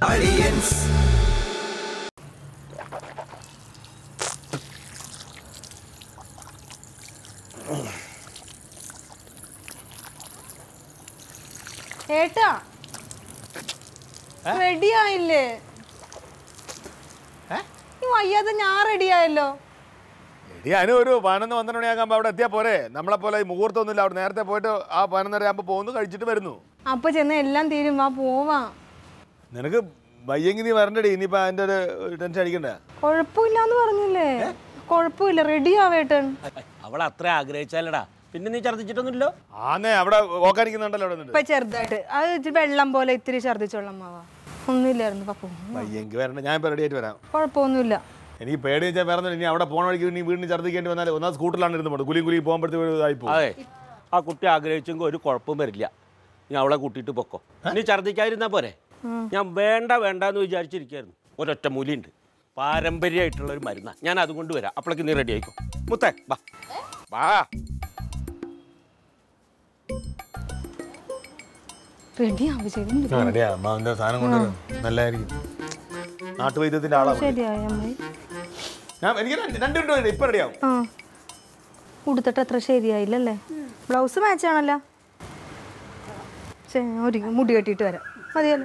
ഏട്ടാ റെഡി ആയില്ലേ ഈ വയ്യാതെ ഞാൻ റെഡി ആയല്ലോ എടി അനു ഒരു പതിനൊന്ന് പന്ത്രണ്ട് മണിയാകുമ്പോൾ അവിടെ എത്തിയാൽ പോരെ നമ്മളെ പോലെ ഈ മുഹൂർത്തമൊന്നുമില്ല അവിടെ നേരത്തെ പോയിട്ട് ആ പതിനൊന്നര ആകുമ്പോൾ പോകുന്നു കഴിച്ചിട്ട് വരുന്നു അപ്പൊ ചെന്ന് എല്ലാം തീരും വാ പോവാം നിനക്ക് വയ്യെങ്കിൽ നീ വരണ്ടടി ഇനിയിപ്പോൾ അതിൻ്റെ ഒരു ടെൻഷൻ അടിക്കണ്ട കുഴപ്പമില്ലാന്ന് പറഞ്ഞില്ലേ കുഴപ്പമില്ല റെഡി ആവേട്ടൻ അവൾ അത്ര ആഗ്രഹിച്ചാലടാ പിന്നെ നീ ഛർദ്ദിച്ചിട്ടൊന്നുമില്ലോ ആന്നേ അവിടെ ഓക്കാനിക്കുന്നുണ്ടല്ലോ അവിടെ നിന്നിട്ട് ഇപ്പൊ ചെറുതായിട്ട് അത് ഇച്ചിരി വെള്ളം പോലെ ഇത്തിരി ഛർദിച്ചോളാം മാവാ ഒന്നുമില്ലായിരുന്നു പപ്പു വയ്യെങ്കിൽ വരണ്ട ഞാൻ ഇപ്പോൾ റെഡി ആയിട്ട് വരാം കുഴപ്പമൊന്നുമില്ല എനിക്ക് പേടി വെച്ചാൽ വേറെ ഇനി അവിടെ പോണ വഴിക്ക് നീ വീണ്ടും ഛർദ്ദിക്കേണ്ടി വന്നാൽ ഒന്നാം സ്കൂട്ടറിലാണ് ഇരുന്ന് പോകണം കുലി കുലി പോകുമ്പോഴത്തേക്ക് ഇതായിപ്പോ അതെ ആ കുട്ടി ആഗ്രഹിച്ചെങ്കിൽ ഒരു കുഴപ്പവും വരില്ല നീ അവളെ കൂട്ടിയിട്ട് പൊക്കോ നീ ഛർദ്ദിക്കാതിരുന്നാ പോരെ ഞാൻ വേണ്ട വേണ്ട എന്ന് വിചാരിച്ചിരിക്കായിരുന്നു ഒരൊറ്റ മൂലിയുണ്ട് പാരമ്പര്യമായിട്ടുള്ള ഒരു മരുന്നാ ഞാൻ അതുകൊണ്ട് വരാം അപ്പോഴേക്ക് നീ റെഡി ആയിക്കോ മുത്തേ വാ വാ റെഡി ആവശ്യം റെഡിയാ അമ്മാവിൻ്റെ സാധനം കൊണ്ടുവരും നല്ലതായിരിക്കും നാട്ടുവൈദ്യത്തിൻ്റെ ആളാണ് ശരിയായി അമ്മായി ഞാൻ എനിക്ക് രണ്ട് രണ്ട് മിനിറ്റ് വേണ്ടി ഇപ്പം റെഡിയാവും ആ ഉടുത്തിട്ട് അത്ര ശരിയായില്ലല്ലേ ബ്ലൗസ് മാച്ച് ആണല്ലോ ശരി ഞാൻ ഒരുങ്ങി മുടി കെട്ടിയിട്ട് വരാം മതിയല്ലോ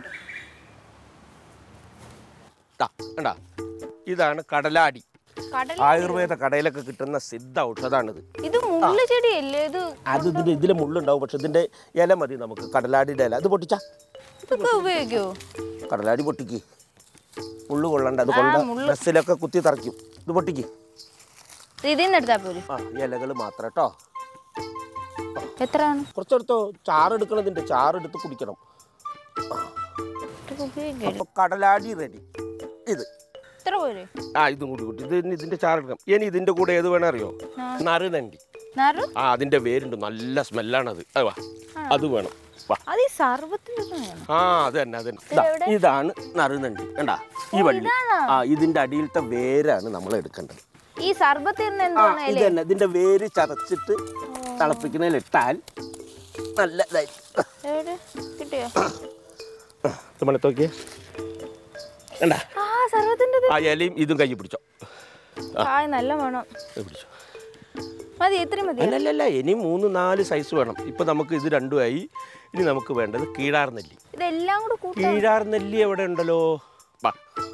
ദാ, കണ്ടാ ഇതാണ് കടലാടി കടൽ ആയുർവേദ കടയിലൊക്കെ കിട്ടുന്ന സിദ്ധ ഔഷധാണിത് ഇത് മുള്ള ചെടിയല്ലേ ഇത് അത് ഇതിന്റെ ഇതിലെ മുള്ളുണ്ടാവും പക്ഷെ ഇതിന്റെ ഇല മതി നമുക്ക് കടലാടിയുടെ ഇല അത് പൊട്ടിച്ചാ ഇതൊക്കെ ഉപയോഗിക്കോ കടലാടി പൊട്ടിക്ക് മുള്ളു കൊള്ളണ്ട അത് കൊണ്ട ബസ്സിലൊക്കെ കുത്തി തറയ്ക്കും ഇത് പൊട്ടിക്ക് ഇതിന്ന് എടുത്താ പോരെ ആ ഈ ഇലകൾ മാത്രം കേട്ടോ എത്രയാണ് കുറച്ചെടുത്തോ ചാറെടുക്കണതിന്റെ ചാറെടുത്ത് കുടിക്കണം ഇതൊക്കെ ഉപയോഗിക്കോ അപ്പൊ കടലാടി റെഡി ഇത് എത്ര പോരെ ആ ഇതും കൂടി കൂട്ടി ഇത് ഇനി ഇതിന്റെ ചാറെടുക്കാം ഇനി ഇതിന്റെ കൂടെ ഏത് വേണം അറിയോ നറുതണ്ടി നാറു ആ അതിന്റെ വേരുണ്ട് നല്ല സ്മെല്ലാണത് അത് വാ അത് വേണം വാ അത് ഈ സർവത്തിന്റെ ഒന്നും വേണം ആ അത് തന്നെ അത് തന്നെ ദാ, ഇതാണ് നറുനണ്ടി കണ്ടാ ഈ വള്ളി ആ ഇതിന്റെ അടിയിലത്തെ വേരാണ് നമ്മൾ എടുക്കേണ്ടത് ഈ സർബത്തിന് ആ എന്താണ് ഇത് തന്നെ ഇതിന്റെ വേര് ചതച്ചിട്ട് തിളപ്പിക്കുന്നതിലിട്ടാൽ നല്ല ഇതായി എവിടെ കിട്ടിയോ മണത്തോക്കിയേ കണ്ടാ ആ സർവത്തിന്റെ ആ ഇലയും ഇതും കൈ പിടിച്ചോ ആ നല്ല വേണം കൈ പിടിച്ചോ മതി എത്രയും മതി അല്ലല്ല ഇനി മൂന്ന് നാല് സൈസ് വേണം ഇപ്പൊ നമുക്ക് ഇത് രണ്ടുമായി ഇനി നമുക്ക് വേണ്ടത് കീഴാർ നെല്ലി ഇതെല്ലാം കൂടെ കൂട്ടാ കീഴാർ നെല്ലി എവിടെ ഉണ്ടല്ലോ വാ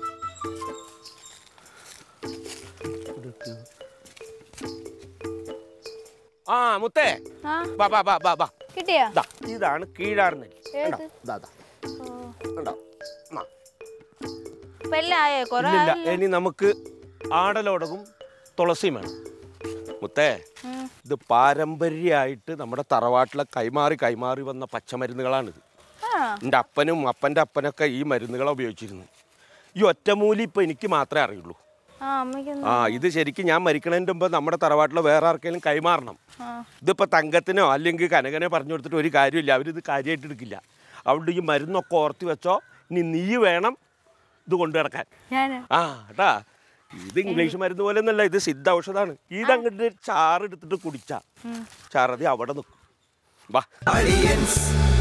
ആ മുത്തേ ആ വാ വാ വാ വാ വാ കിട്ടിയാ ദാ, ഇതാണ് കീഴാർ നെല്ലി ഏത്? കണ്ടോ? ദാ, ദാ. കണ്ടോ? ആ. ഇപ്പൊ എല്ലാം ആയോ കൊറേ ഇല്ലില്ല ആയല്ലോ. ഇനി നമുക്ക് ആടലോടകും തുളസിയും വേണം മുത്തേ ഉം. ഇത് പാരമ്പര്യമായിട്ട് നമ്മുടെ തറവാട്ടിലെ കൈമാറി കൈമാറി വന്ന പച്ചമരുന്നുകളാണിത് ആ എൻ്റെ അപ്പനും അപ്പൻ്റെ അപ്പനൊക്കെ ഈ മരുന്നുകളാണ് ഉപയോഗിച്ചിരുന്നത് ഈ ഒറ്റമൂലി ഇപ്പം എനിക്ക് മാത്രമേ അറിയുള്ളൂ ആ അമ്മയ്ക്കൊന്നും ആ ഇത് ശരിക്കും ഞാൻ മരിക്കണതിൻ്റെ മുമ്പ് നമ്മുടെ തറവാട്ടിലെ വേറെ ആർക്കെങ്കിലും കൈമാറണം ആ ഇതിപ്പോൾ തങ്കത്തിനോ അല്ലെങ്കിൽ കനകനെ പറഞ്ഞു കൊടുത്തിട്ട് ഒരു കാര്യമില്ല അവരിത് കാര്യമായിട്ട് എടുക്കില്ല അവിടെ ഈ മരുന്നൊക്കെ ഓർത്തി വെച്ചോ ഇനി നീ വേണം ഇത് കൊണ്ടു കിടക്കാൻ ഞാൻ ആ കേട്ടാ ഇത് ഇംഗ്ലീഷ് മരുന്ന് പോലെ ഒന്നല്ല ഇത് സിദ്ധ ഔഷധമാണ് ഇതങ്ങോട്ട് ചാറെടുത്തിട്ട് കുടിച്ചാ ചാറതി അവിടെ നിൽക്കും വാ